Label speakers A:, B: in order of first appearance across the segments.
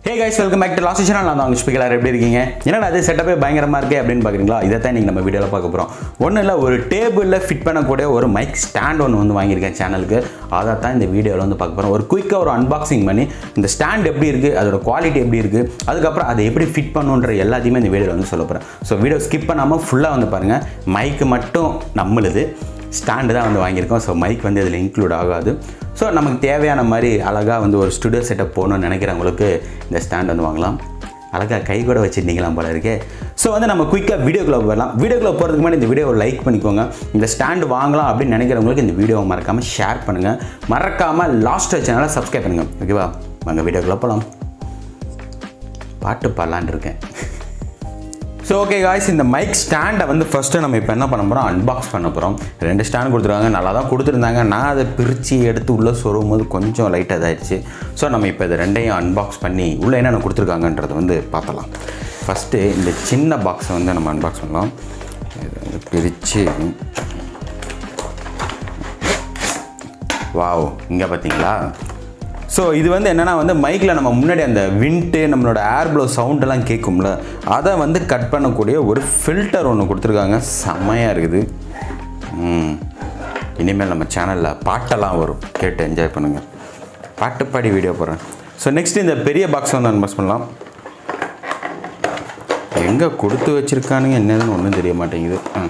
A: Hey guys welcome back to last channel நான் தான் speaker எப்படி இருக்கீங்க என்னடா அது செட்டப்பே பயங்கரமாக இருக்கே அப்படின்னு பார்க்குறீங்களா இதை தான் நீங்கள் நம்ம வீடியோவில் பார்க்க போகிறோம் ஒன்றும் இல்லை ஒரு டேபிளில் ஃபிட் பண்ணக்கூடிய ஒரு மைக் ஸ்டாண்ட் ஒன்று வந்து வாங்கியிருக்கேன் சேனலுக்கு அதை தான் இந்த வீடியோவில் வந்து பார்க்க போகிறோம் ஒரு குயிக்காக ஒரு அன்பாக்சிங் பண்ணி இந்த ஸ்டாண்ட் எப்படி இருக்குது அதோட குவாலிட்டி எப்படி இருக்குது அதுக்கப்புறம் அதை எப்படி ஃபிட் பண்ணுன்ற எல்லாத்தையுமே இந்த வீடியோவில் வந்து சொல்ல போகிறேன் ஸோ வீடியோ ஸ்கிப் பண்ணாமல் ஃபுல்லாக வந்து பாருங்கள் மைக்கு மட்டும் நம்மளுது ஸ்டாண்டு தான் வந்து வாங்கியிருக்கோம் ஸோ மைக் வந்து இதில் இன்க்ளூட் ஆகாது ஸோ நமக்கு தேவையான மாதிரி அழகாக வந்து ஒரு ஸ்டுடியோ செட்டப் போகணும்னு நினைக்கிறவங்களுக்கு இந்த ஸ்டாண்ட் வந்து வாங்கலாம் அழகாக கை கூட வச்சுருந்தீங்களாம் போல இருக்கே ஸோ வந்து நம்ம குயிக்காக வீடியோக்குள்ளே போயிடலாம் வீடியோக்குள்ளே போகிறதுக்கு முன்னாடி இந்த வீடியோவை லைக் பண்ணிக்கோங்க இந்த ஸ்டாண்டு வாங்கலாம் அப்படின்னு நினைக்கிறவங்களுக்கு இந்த வீடியோவை மறக்காமல் ஷேர் பண்ணுங்கள் மறக்காமல் லாஸ்ட் சேனலை சப்ஸ்கிரைப் பண்ணுங்கள் ஓகேவா வாங்க வீடியோக்குள்ளே போகலாம் பாட்டு பாடலான் இருக்கேன் ஸோ ஓகே காய்ஸ் இந்த மைக் ஸ்டாண்டை வந்து ஃபஸ்ட்டு நம்ம இப்போ என்ன பண்ண போகிறோம் அன்பாக்ஸ் பண்ண போகிறோம் ரெண்டு ஸ்டாண்ட் கொடுத்துருக்காங்க நல்லா தான் கொடுத்துருந்தாங்க நான் அதை பிரித்து எடுத்து உள்ளே சொருகும் போது கொஞ்சம் லைட்டாக இதாகிடுச்சு ஸோ நம்ம இப்போ இது ரெண்டையும் அன்பாக்ஸ் பண்ணி உள்ளே என்னென்ன கொடுத்துருக்காங்கன்றதை வந்து பார்த்தலாம் ஃபஸ்ட்டு இந்த சின்ன பாக்ஸை வந்து நம்ம அன்பாக்ஸ் பண்ணலாம் இதை வந்து பிரித்து வாவ் இங்கே பார்த்தீங்களா ஸோ இது வந்து என்னென்னா வந்து மைக்கில் நம்ம முன்னாடி அந்த விண்ட்டு நம்மளோட ஏர் ப்ளோ சவுண்டெல்லாம் கேட்கும்ல அதை வந்து கட் பண்ணக்கூடிய ஒரு ஃபில்டர் ஒன்று கொடுத்துருக்காங்க செம்மையாக இருக்குது ம் இனிமேல் நம்ம சேனலில் பாட்டெல்லாம் வரும் கேட்டு என்ஜாய் பண்ணுங்கள் பாட்டு பாடி வீடியோ போடுறேன் ஸோ நெக்ஸ்ட் இந்த பெரிய பாக்ஸ் வந்து அன்பாக்ஸ் பண்ணலாம் எங்கே கொடுத்து வச்சுருக்கானுங்க என்னதுன்னு ஒன்றும் தெரிய மாட்டேங்குது ம்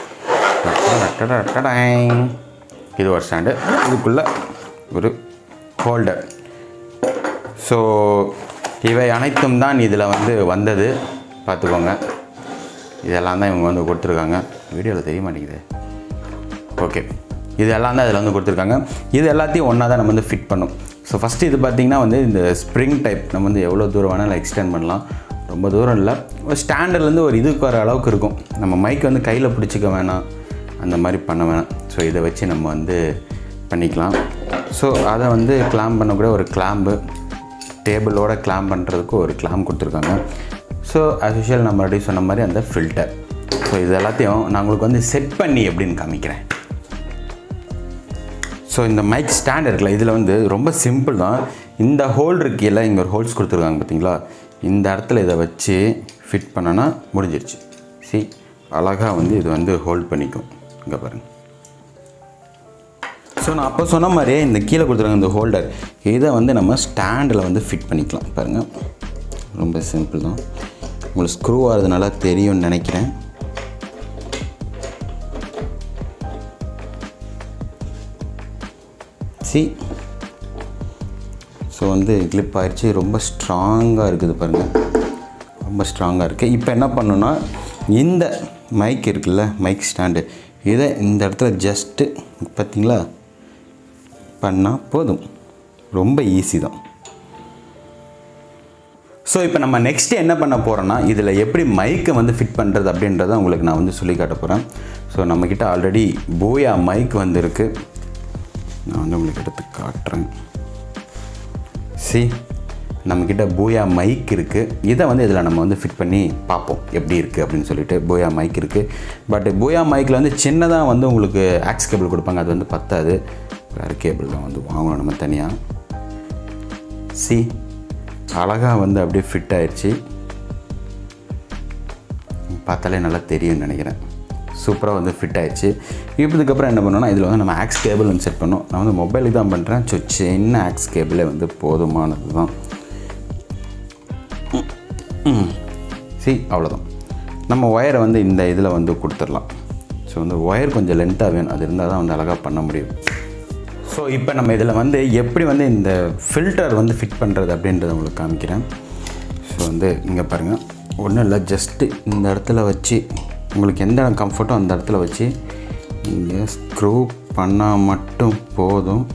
A: டடடடடடடங். இது ஒரு ஸ்டாண்டு இதுக்குள்ளே ஒரு ஹோல்டர் ஸோ இவை அனைத்தும் தான் இதில் வந்து வந்தது பார்த்துக்கோங்க இதெல்லாம் தான் இவங்க வந்து கொடுத்துருக்காங்க வீடியோவில் தெரிய மாட்டேங்குது ஓகே இது எல்லாம் தான் இதில் வந்து கொடுத்துருக்காங்க இது எல்லாத்தையும் ஒன்றா தான் நம்ம வந்து ஃபிட் பண்ணும் ஸோ ஃபஸ்ட்டு இது பார்த்திங்கன்னா வந்து இந்த ஸ்ப்ரிங் டைப் நம்ம வந்து எவ்வளோ தூரம் வேணாலும் எக்ஸ்டெண்ட் பண்ணலாம் ரொம்ப தூரம் இல்லை ஒரு ஸ்டாண்டர்ட்லேருந்து ஒரு இதுக்கு வர அளவுக்கு இருக்கும் நம்ம மைக் வந்து கையில் பிடிச்சிக்க வேணாம் அந்த மாதிரி பண்ண வேணாம் ஸோ இதை வச்சு நம்ம வந்து பண்ணிக்கலாம் ஸோ அதை வந்து கிளாம் பண்ணக்கூடிய ஒரு கிளாம்பு டேபிளோட கிளாம் பண்ணுறதுக்கு ஒரு கிளாம் கொடுத்துருக்காங்க ஸோ as usual நம்ம already சொன்ன மாதிரி அந்த ஃபில்டர் ஸோ இது எல்லாத்தையும் நான் உங்களுக்கு வந்து செட் பண்ணி எப்படின்னு காமிக்கிறேன் ஸோ இந்த மைக் ஸ்டாண்ட் இருக்குல்ல இதில் வந்து ரொம்ப சிம்பிள் தான் இந்த ஹோல் கீழே இங்கே ஒரு ஹோல்ஸ் கொடுத்துருக்காங்க பார்த்தீங்களா இந்த இடத்துல இதை வச்சு ஃபிட் பண்ணனா முடிஞ்சிருச்சு சி அழகாக வந்து இது வந்து ஹோல்ட் பண்ணிக்கும் இங்கே பாருங்கள் ஸோ நான் அப்போ சொன்ன மாதிரியே இந்த கீழே கொடுத்துருக்காங்க இந்த ஹோல்டர் இதை வந்து நம்ம ஸ்டாண்டில் வந்து ஃபிட் பண்ணிக்கலாம் பாருங்கள் ரொம்ப சிம்பிள் தான் உங்களுக்கு ஸ்க்ரூ ஆகிறதுனால தெரியும்னு நினைக்கிறேன் சி ஸோ வந்து கிளிப் ஆயிடுச்சு ரொம்ப ஸ்ட்ராங்காக இருக்குது பாருங்கள் ரொம்ப ஸ்ட்ராங்காக இருக்குது இப்போ என்ன பண்ணணும்னா இந்த மைக் இருக்குல்ல மைக் ஸ்டாண்டு இதை இந்த இடத்துல ஜஸ்ட்டு பார்த்தீங்களா பண்ணால் போதும் ரொம்ப ஈஸி தான் ஸோ இப்போ நம்ம நெக்ஸ்ட்டு என்ன பண்ண போகிறோன்னா இதில் எப்படி மைக்கை வந்து ஃபிட் பண்ணுறது அப்படின்றத உங்களுக்கு நான் வந்து சொல்லி காட்ட போகிறேன் ஸோ நம்மக்கிட்ட ஆல்ரெடி போயா மைக் வந்து இருக்குது நான் வந்து உங்களுக்கு எடுத்து காட்டுறேன் சி நம்மக்கிட்ட போயா மைக் இருக்குது இதை வந்து இதில் நம்ம வந்து ஃபிட் பண்ணி பார்ப்போம் எப்படி இருக்குது அப்படின்னு சொல்லிட்டு போயா மைக் இருக்குது பட் போயா மைக்கில் வந்து சின்னதாக வந்து உங்களுக்கு ஆக்ஸ் கேபிள் கொடுப்பாங்க அது வந்து பத்தாது வேறு கேபிள் தான் வந்து வாங்கணும் நம்ம தனியாக சி அழகாக வந்து அப்படியே ஃபிட் ஆயிடுச்சு பார்த்தாலே நல்லா தெரியும்னு நினைக்கிறேன் சூப்பராக வந்து ஃபிட் ஆயிடுச்சு இப்போ இதுக்கப்புறம் என்ன பண்ணோம்னா இதில் வந்து நம்ம ஆக்ஸ் கேபிள் வந்து செட் பண்ணோம் நான் வந்து மொபைலுக்கு தான் பண்ணுறேன் ஸோ சின்ன ஆக்ஸ் கேபிளே வந்து போதுமானது தான் சி அவ்வளோதான் நம்ம ஒயரை வந்து இந்த இதில் வந்து கொடுத்துடலாம் ஸோ வந்து ஒயர் கொஞ்சம் லென்த்தாக வேணும் அது இருந்தால் தான் வந்து அழகாக பண்ண முடியும் ஸோ இப்போ நம்ம இதில் வந்து எப்படி வந்து இந்த ஃபில்டர் வந்து ஃபிட் பண்ணுறது அப்படின்றத உங்களுக்கு காமிக்கிறேன் ஸோ வந்து இங்கே பாருங்கள் ஒன்றும் இல்லை ஜஸ்ட்டு இந்த இடத்துல வச்சு உங்களுக்கு எந்த இடம் கம்ஃபர்ட்டோ அந்த இடத்துல வச்சு இங்கே ஸ்க்ரூ பண்ணால் மட்டும் போதும்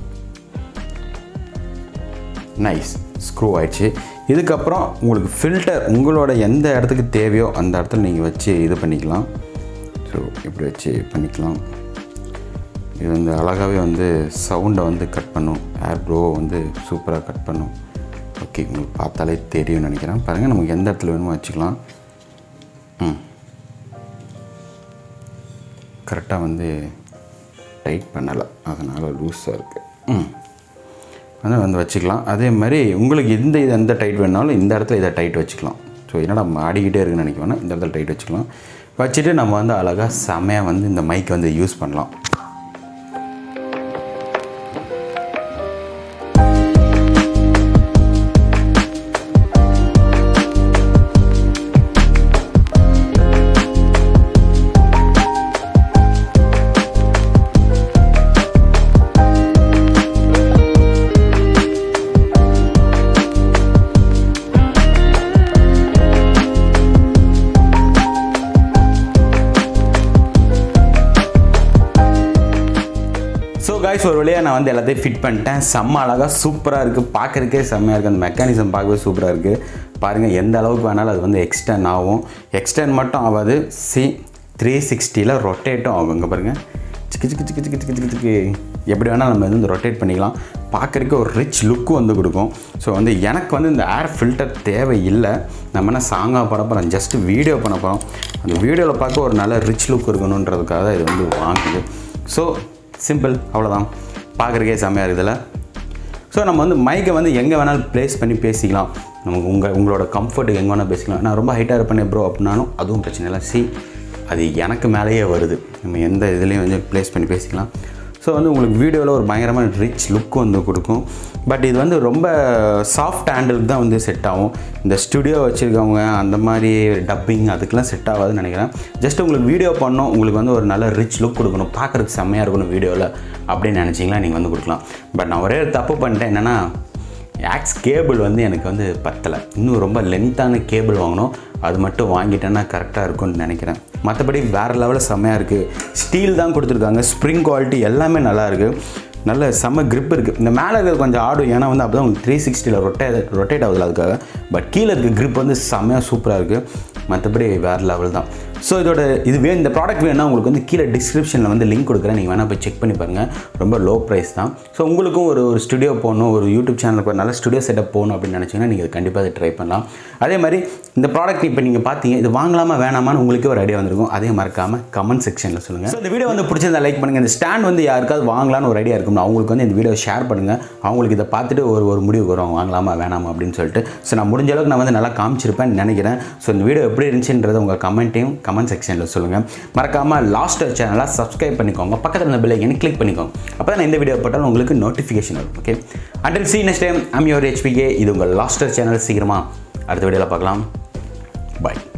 A: நைஸ் ஸ்க்ரூ ஆயிடுச்சு இதுக்கப்புறம் உங்களுக்கு ஃபில்டர் உங்களோட எந்த இடத்துக்கு தேவையோ அந்த இடத்துல நீங்கள் வச்சு இது பண்ணிக்கலாம் ஸோ இப்படி வச்சு பண்ணிக்கலாம் இது வந்து அழகாகவே வந்து சவுண்டை வந்து கட் பண்ணும் ஏர் ப்ரோ வந்து சூப்பராக கட் பண்ணும் ஓகே உங்களுக்கு பார்த்தாலே தெரியும்னு நினைக்கிறேன் பாருங்கள் நமக்கு எந்த இடத்துல வேணுமோ வச்சுக்கலாம் ம் கரெக்டாக வந்து டைட் பண்ணலை அதனால் லூஸாக இருக்குது ம் அதை வந்து வச்சுக்கலாம் அதே மாதிரி உங்களுக்கு எந்த இது எந்த டைட் வேணாலும் இந்த இடத்துல இதை டைட் வச்சுக்கலாம் ஸோ என்னடா ஆடிக்கிட்டே இருக்குன்னு நினைக்க வேணாம் இந்த இடத்துல டைட் வச்சுக்கலாம் வச்சுட்டு நம்ம வந்து அழகாக செமையாக வந்து இந்த மைக் வந்து யூஸ் பண்ணலாம் ஸோ காய்ஸ் ஒரு வழியாக நான் வந்து எல்லாத்தையும் ஃபிட் பண்ணிட்டேன் செம்ம அழகாக சூப்பராக இருக்குது பார்க்குறதுக்கே செம்மையாக இருக்குது அந்த மெக்கானிசம் பார்க்கவே சூப்பராக இருக்குது பாருங்கள் எந்த அளவுக்கு வேணாலும் அது வந்து எக்ஸ்டெண்ட் ஆகும் எக்ஸ்டெண்ட் மட்டும் ஆகாது சி த்ரீ சிக்ஸ்டியில் ரொட்டேட்டும் ஆகும் இங்கே பாருங்கள் சிக்கு சிக்கு சிக்கு சிக்கு சிக்கு சிக்கு சிக்கு எப்படி வேணால் நம்ம வந்து ரொட்டேட் பண்ணிக்கலாம் பார்க்குறதுக்கு ஒரு ரிச் லுக்கு வந்து கொடுக்கும் ஸோ வந்து எனக்கு வந்து இந்த ஏர் ஃபில்டர் தேவை இல்லை நம்ம என்ன சாங்காக பண்ண போகிறோம் ஜஸ்ட் வீடியோ பண்ண போகிறோம் அந்த வீடியோவில் பார்க்க ஒரு நல்ல ரிச் லுக் இருக்கணுன்றதுக்காக தான் இது வந்து வாங்குது ஸோ சிம்பிள் அவ்வளோதான் பார்க்குறக்கே செம்மையாக இருக்குதுல்ல ஸோ நம்ம வந்து மைக்கை வந்து எங்கே வேணாலும் ப்ளேஸ் பண்ணி பேசிக்கலாம் நமக்கு உங்கள் உங்களோட கம்ஃபர்ட்டுக்கு எங்கே வேணால் பேசிக்கலாம் நான் ரொம்ப ஹைட்டாக இருப்பேன் ப்ரோ அப்படின்னாலும் அதுவும் பிரச்சனை இல்லை சி அது எனக்கு மேலேயே வருது நம்ம எந்த இதுலேயும் வந்து ப்ளேஸ் பண்ணி பேசிக்கலாம் ஸோ வந்து உங்களுக்கு வீடியோவில் ஒரு பயங்கரமான ரிச் லுக் வந்து கொடுக்கும் பட் இது வந்து ரொம்ப சாஃப்ட் ஹேண்டிலுக்கு தான் வந்து செட் ஆகும் இந்த ஸ்டுடியோ வச்சுருக்கவங்க அந்த மாதிரி டப்பிங் அதுக்கெலாம் செட் ஆகாதுன்னு நினைக்கிறேன் ஜஸ்ட் உங்களுக்கு வீடியோ பண்ணோம் உங்களுக்கு வந்து ஒரு நல்ல ரிச் லுக் கொடுக்கணும் பார்க்குறதுக்கு செம்மையாக இருக்கணும் வீடியோவில் அப்படின்னு நினச்சிங்களா நீங்கள் வந்து கொடுக்கலாம் பட் நான் ஒரே ஒரு தப்பு பண்ணிட்டேன் என்னென்னா ஆக்ஸ் கேபிள் வந்து எனக்கு வந்து பத்தலை இன்னும் ரொம்ப லென்த்தான கேபிள் வாங்கணும் அது மட்டும் வாங்கிட்டேன்னா கரெக்டாக இருக்கும்னு நினைக்கிறேன் மற்றபடி வேறு லெவலில் செம்மையாக இருக்குது ஸ்டீல் தான் கொடுத்துருக்காங்க ஸ்ப்ரிங் குவாலிட்டி எல்லாமே நல்லா இருக்குது நல்ல செம்ம grip இருக்குது இந்த மேலே இருக்கிறது கொஞ்சம் ஆடும் ஏன்னா வந்து அப்போ தான் உங்களுக்கு த்ரீ சிக்ஸ்டியில் ரொட்டே ரொட்டேட் ஆகுதுல அதுக்காக பட் கீழே இருக்க grip வந்து செம்மையாக சூப்பராக இருக்குது மற்றபடி வேறு லெவல் தான் ஸோ இதோட இது வே இந்த ப்ராடக்ட் வேணும்னா உங்களுக்கு வந்து கீழே டிஸ்கிரிப்ஷனில் வந்து லிங்க் கொடுக்குறேன் நீங்கள் வேணால் போய் செக் பண்ணி பாருங்கள் ரொம்ப லோ ப்ரைஸ் தான் ஸோ உங்களுக்கும் ஒரு ஒரு ஸ்டுடியோ போகணும் ஒரு யூடியூப் சேனலுக்கு ஒரு நல்ல ஸ்டுடியோ செட்டப் போகணும் அப்படின்னு நினச்சிங்கன்னா நீங்கள் கண்டிப்பாக அதை ட்ரை பண்ணலாம் அதே மாதிரி இந்த ப்ராடக்ட் இப்போ நீங்கள் பார்த்தீங்க இது வாங்கலாமா வேணாமான்னு உங்களுக்கே ஒரு ஐடியா வந்திருக்கும் அதே மறக்காமல் கமெண்ட் செக்ஷனில் சொல்லுங்கள் ஸோ இந்த வீடியோ வந்து பிடிச்சிருந்தா லைக் பண்ணுங்கள் இந்த ஸ்டாண்ட் வந்து யாருக்காவது வாங்கலாம்னு ஒரு ஐடியா இருக்கும் அவங்களுக்கு வந்து இந்த வீடியோ ஷேர் பண்ணுங்கள் அவங்களுக்கு இதை பார்த்துட்டு ஒரு ஒரு முடிவு வரும் வாங்கலாமா வேணாமா அப்படின்னு சொல்லிட்டு ஸோ நான் முடிஞ்ச அளவுக்கு நான் வந்து நல்லா காமிச்சிருப்பேன்னு நினைக்கிறேன் ஸோ இந்த வீடியோ எப்படி இருந்துச்சுன்றதை உங்கள் கமெண்ட்டையும் கமெண்ட் செக்ஷனில் சொல்லுங்கள் மறக்காமல் லாஸ்ட் சேனலை சப்ஸ்கிரைப் பண்ணிக்கோங்க பக்கத்தில் இருந்த பெல் ஐக்கனை கிளிக் பண்ணிக்கோங்க அப்போ தான் நான் இந்த வீடியோ போட்டாலும் உங்களுக்கு நோட்டிஃபிகேஷன் வரும் okay until see next time I'm your HPK இது உங்கள் லாஸ்டர் சேனல் சீக்கிரமாக அடுத்த வீடியோவில் பார்க்கலாம் பாய்